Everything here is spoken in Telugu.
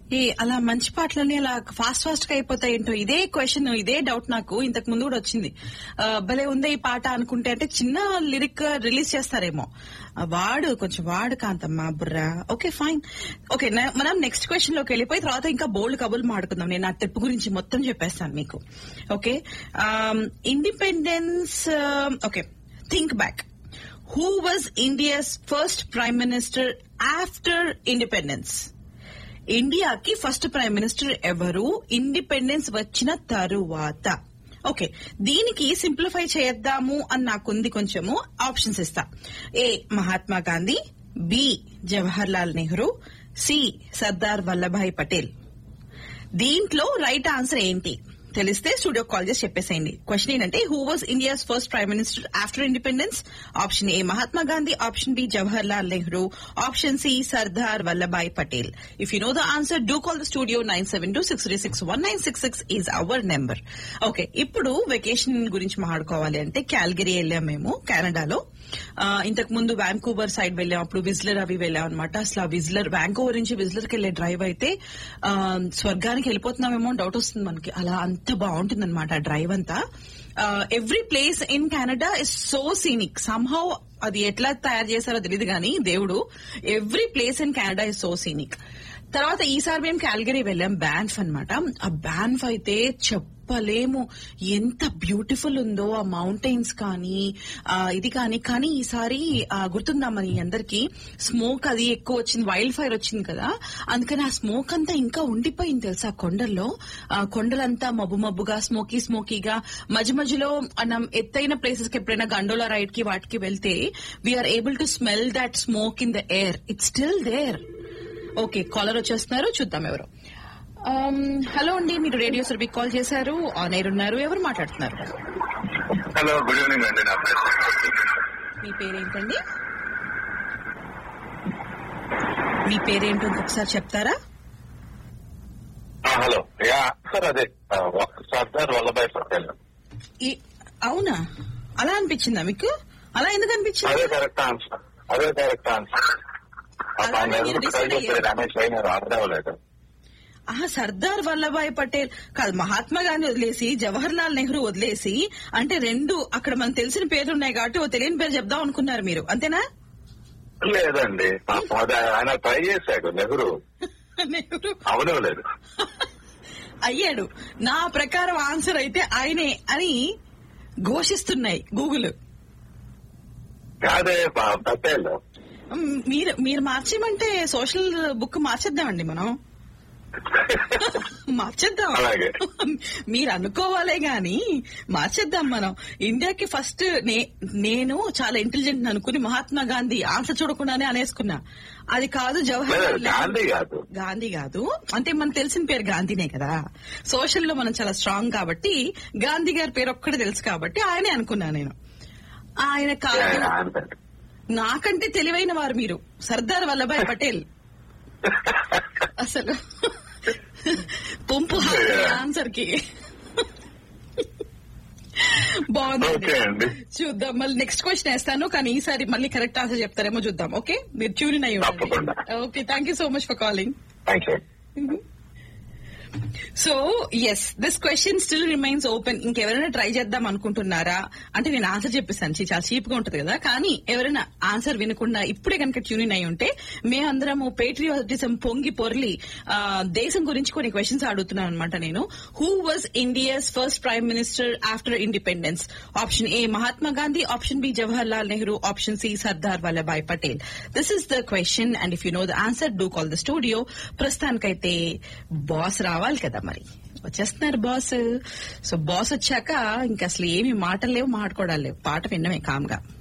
ఈ అలా మంచి పాటలన్నీ అలా ఫాస్ట్ ఫాస్ట్ గా అయిపోతాయి ఏంటో ఇదే క్వశ్చన్ ఇదే డౌట్ నాకు ఇంతకు ముందు కూడా వచ్చింది ఆ, భలే ఉందే ఈ పాట అనుకుంటే అంటే చిన్న లిరిక్ రిలీజ్ చేస్తారేమో ఆ, వాడు కొంచెం వాడు కాంతమ్మ బుర్రా ఓకే ఫైన్ ఓకే న- మనం నెక్స్ట్ క్వశ్చన్ లోకి వెళ్ళిపోయి తర్వాత ఇంకా బోల్డ్ కబుర్లు మాడుకుందాం నేను నా ట్రిప్ గురించి మొత్తం చెప్పేస్తాను మీకు okay independence okay think back who was India's first prime minister after independence ఇండియాకి ఫస్ట్ ప్రైమ్ మినిస్టర్ ఎవరు ఇండిపెండెన్స్ వచ్చిన తరువాత ఓకే దీనికి సింప్లిఫై చేద్దాము అని నాకుంది కొంచెము ఆప్షన్స్ ఇస్తా A Mahatma Gandhi B Jawahar Lal Nehru C Sardar Vallabhbhai Patel దీంట్లో రైట్ ఆన్సర్ ఏంటి తెలిస్తే స్టూడియో కాల్ చేసి చెప్పేసేయండి క్వశ్చన్ ఏంటంటే who was India's first prime minister after independence option A Mahatma Gandhi option B Jawahar Lal Nehru option C Sardar Vallabhbhai Patel if you know the answer do call the studio nine seven two six three six one nine six six is our number okay ఇప్పుడు వెకేషన్ గురించి మాట్లాడుకోవాలి అంటే క్యాల్గరీ వెళ్ళాం మేము కెనడాలో ఆ, ఇంతకు ముందు వ్యాంకూవర్ సైడ్ వెళ్ళాం అప్పుడు విజ్లర్ అవి వెళ్ళాం అనమాట అసలు ఆ విజ్లర్ వ్యాంకూవర్ నుంచి విజ్లర్ కి వెళ్లే డ్రైవ్ అయితే ఆ, స్వర్గానికి వెళ్ళిపోతున్నామేమో డౌట్ వస్తుంది మనకి అలా అంత బాగుంటుంది అనమాట ఆ డ్రైవ్ అంతా every place in Canada is so scenic somehow అది ఎట్లా తయారు చేశారో తెలియదు కానీ దేవుడు every place in Canada is so scenic తర్వాత ఈసారి మేము క్యాల్గరీ వెళ్ళాం బ్యాన్ఫ్ అన్నమాట ఆ బ్యాన్ఫ్ అయితే చెప్పలేము ఎంత బ్యూటిఫుల్ ఉందో ఆ మౌంటైన్స్ కానీ ఆ ఇది కానీ కానీ ఈసారి ఆ, గుర్తుందా మరి అందరికి స్మోక్ అది ఎక్కువ వచ్చింది వైల్డ్ ఫైర్ వచ్చింది కదా అందుకని ఆ స్మోక్ అంతా ఇంకా ఉండిపోయింది తెలుసా కొండల్లో ఆ కొండలంతా మబ్బు మబ్బుగా స్మోకీ స్మోకీగా మధ్య మధ్యలో మనం ఎత్తైన ప్లేసెస్ కి ఎప్పుడైనా గండోలా రైడ్ కి వాటికి వెళ్తే we're able to smell that smoke in the air it's still there okay caller వచ్చేస్తున్నారు చూద్దాం ఎవరు హలో అండి మీరు రేడియో సర్వీకి కాల్ చేశారు ఆన్ ఎయిర్ ఉన్నారు ఎవరు మాట్లాడుతున్నారు హలో గుడ్ ఈవినింగ్ అండి నా పేరు మీ పేరేంటండి మీ పేరేంటో ఒకసారి చెప్తారా ఆ, హలో యా సార్ అదే ఆ, సర్దార్ వల్లభాయ్ పటేల్ ఈ అవునా అలా అనిపించిందా మీకు అలా ఎందుకు అనిపించింది అదే కరెక్ట్ ఆన్సర్ అదే కరెక్ట్ ఆన్సర్ అలానే మీరు decide అయ్యారు. రమేష్ అయినారు అర్థం అవ్వలేదు ఆహా సర్దార్ వల్లభాయ్ పటేల్ కాదు మహాత్మా గాంధీ వదిలేసి జవహర్ లాల్ నెహ్రూ వదిలేసి అంటే రెండు అక్కడ మనకు తెలిసిన పేర్లు ఉన్నాయి కాబట్టి ఓ తెలియని పేరు చెప్దాం అనుకున్నారు మీరు అంతేనా లేదండి పాపం అది ఆయన ట్రై చేశాడు నెహ్రూ నెహ్రూ అవనవలేదు అయ్యాడు నా ప్రకారం ఆన్సర్ అయితే ఆయనే అని ఘోషిస్తున్నాయి గూగుల్ కాదే పా- పటేల్ మ్, మీరు మీరు మార్చేయమంటే సోషల్ బుక్ మార్చేద్దామండి మనం మార్చేద్దాం అలాగే. మీరు అనుకోవాలే గాని మార్చేద్దాం మనం ఇండియాకి ఫస్ట్ నే- నేను చాలా ఇంటెలిజెంట్ అనుకుని మహాత్మా గాంధీ ఆన్సర్ చూడకుండానే అనేసుకున్నా అది కాదు జవహర్ లేదు, లాల్ నెహ్రూ. గాంధీ కాదు గాంధీ కాదు అంటే మనకు తెలిసిన పేరు గాంధీనే కదా సోషల్ లో మనం చాలా స్ట్రాంగ్ కాబట్టి గాంధీ గారి పేరు ఒక్కడే తెలుసు కాబట్టి ఆయనే అనుకున్నా నేను ఆయన కాదు అంతే. నాకంటే తెలివైన వారు మీరు సర్దార్ వల్లభాయ్ పటేల్ అసలు పొంపు ఆన్సర్ కి బాగుంది ఓకే అండి చూద్దాం మళ్ళీ నెక్స్ట్ క్వశ్చన్ వేస్తాను కానీ ఈసారి మళ్ళీ కరెక్ట్ ఆన్సర్ చెప్తారేమో చూద్దాం ఓకే మీరు ట్యూన్ అయ్యి తప్పకుండా. Okay thank you so much for calling thank you so yes this question still remains open ఇంకెవరైనా ట్రై చేద్దాం అనుకుంటున్నారా అంటే నేను ఆన్సర్ చెప్పేసాను చీ, చాలా చీప్ గా ఉంటది కదా కానీ ఎవరైనా ఆన్సర్ వినకుండా ఇప్పుడే కనుక ట్యూన్ అయి ఉంటే మేమందరము పేట్రియాటిజం పొంగి పొర్లి ఆ, దేశం గురించి కొన్ని క్వశ్చన్స్ అడుగుతున్నాను అనమాట నేను who was India's first prime minister after independence option A Mahatma Gandhi option B Jawahar Lal Nehru option C Sardar Vallabhbhai Patel this is the question and if you know the answer do call the studio ప్రస్తుతానికైతే బాస్ రావాలి కదా మరి వచ్చేస్తున్నారు బాస్ సో బాస్ వచ్చాక ఇంకా అసలు ఏమి మాటలు లేవు మాట్లాడాలి లేవు పాట విన్నమే కామ్గా